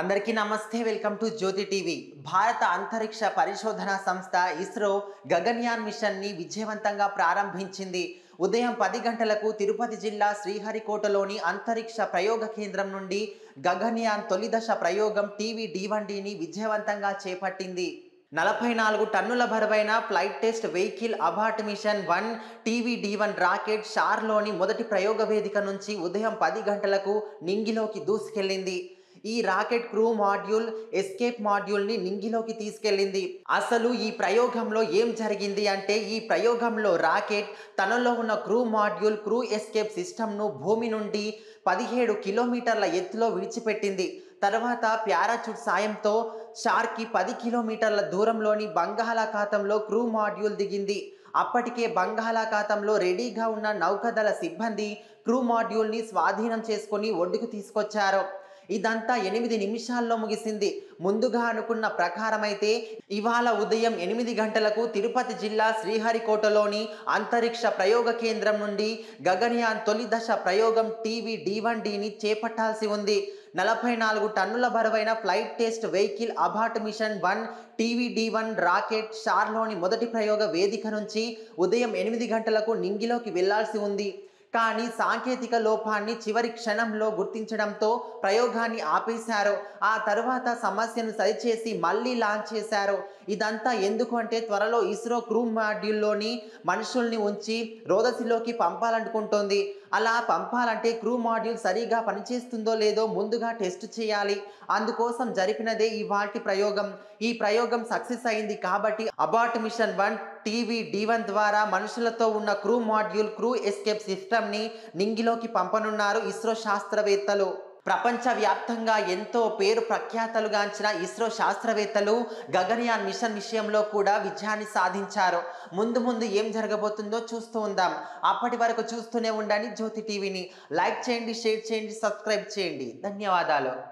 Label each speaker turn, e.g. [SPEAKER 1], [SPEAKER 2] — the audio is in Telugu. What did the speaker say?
[SPEAKER 1] అందరికీ నమస్తే వెల్కమ్ టు జ్యోతి టీవీ భారత అంతరిక్ష పరిశోధన సంస్థ ఇస్రో గగన్యాన్ మిషన్ ని విజయవంతంగా ప్రారంభించింది ఉదయం పది గంటలకు తిరుపతి జిల్లా శ్రీహరికోటలోని అంతరిక్ష ప్రయోగ కేంద్రం నుండి గగన్యాన్ తొలి దశ ప్రయోగం టీవీ ని విజయవంతంగా చేపట్టింది నలభై నాలుగు టన్నుల బరువైన flight test vehicle abort mission one TV D one rocket షార్లోని మొదటి ప్రయోగ వేదిక నుంచి ఉదయం పది గంటలకు నింగిలోకి దూసుకెళ్ళింది ఈ rocket crew module escape module ని నింగిలోకి తీసుకెళ్ళింది అసలు ఈ ప్రయోగంలో ఏం జరిగింది అంటే ఈ ప్రయోగంలో రాకెట్ తనలో ఉన్న crew module crew escape system ను భూమి నుండి పదిహేడు కిలోమీటర్ల ఎత్తులో విడిచిపెట్టింది తర్వాత ప్యారాచూట్ సాయంతో షార్కి పది కిలోమీటర్ల దూరంలోని బంగాళాఖాతంలో క్రూ మాడ్యూల్ దిగింది అప్పటికే బంగాళాఖాతంలో రెడీగా ఉన్న నౌకాదళ సిబ్బంది క్రూ మాడ్యూల్ని స్వాధీనం చేసుకొని ఒడ్డుకు తీసుకొచ్చారు ఇదంతా ఎనిమిది నిమిషాల్లో ముగిసింది ముందుగా అనుకున్న ప్రకారమైతే ఇవాళ ఉదయం ఎనిమిది గంటలకు తిరుపతి జిల్లా శ్రీహరికోటలోని అంతరిక్ష ప్రయోగ కేంద్రం నుండి గగన్యాన్ తొలి దశ ప్రయోగం టీవీ డి వన్ డిని చేపట్టాల్సి ఉంది నలభై నాలుగు టన్నుల బరువైన flight test vehicle abort mission one TV D one rocket షార్లోని మొదటి ప్రయోగ వేదిక నుంచి ఉదయం ఎనిమిది గంటలకు నింగిలోకి వెళ్లాల్సి ఉంది కానీ సాంకేతిక లోపాన్ని చివరి క్షణంలో గుర్తించడంతో ప్రయోగాన్ని ఆపేశారు ఆ తరువాత సమస్యను సరిచేసి మళ్ళీ లాంచ్ చేశారు ఇదంతా ఎందుకు అంటే త్వరలో ఇస్రో క్రూ మాడ్యూల్లోని మనుషుల్ని ఉంచి రోదసిలోకి పంపాలనుకుంటోంది అలా పంపాలంటే క్రూ మాడ్యూల్ సరిగా పనిచేస్తుందో లేదో ముందుగా టెస్ట్ చేయాలి అందుకోసం జరిపినదే ఈ వాటి ప్రయోగం ఈ ప్రయోగం సక్సెస్ అయింది కాబట్టి abort mission one TV D D ద్వారా మనుషులతో ఉన్న క్రూ మాడ్యూల్ క్రూ ఎస్కేప్ సిస్టమ్ని నింగిలోకి పంపనున్నారు ఇస్రో శాస్త్రవేత్తలు ప్రపంచవ్యాప్తంగా ఎంతో పేరు ప్రఖ్యాతలుగాంచిన ఇస్రో శాస్త్రవేత్తలు గగన్యాన్ మిషన్ విషయంలో కూడా విజయాన్ని సాధించారు ముందు ముందు ఏం జరగబోతుందో చూస్తూ ఉందాం అప్పటి వరకు చూస్తూనే ఉండండి జ్యోతి టీవీని లైక్ చేయండి షేర్ చేయండి సబ్స్క్రైబ్ చేయండి ధన్యవాదాలు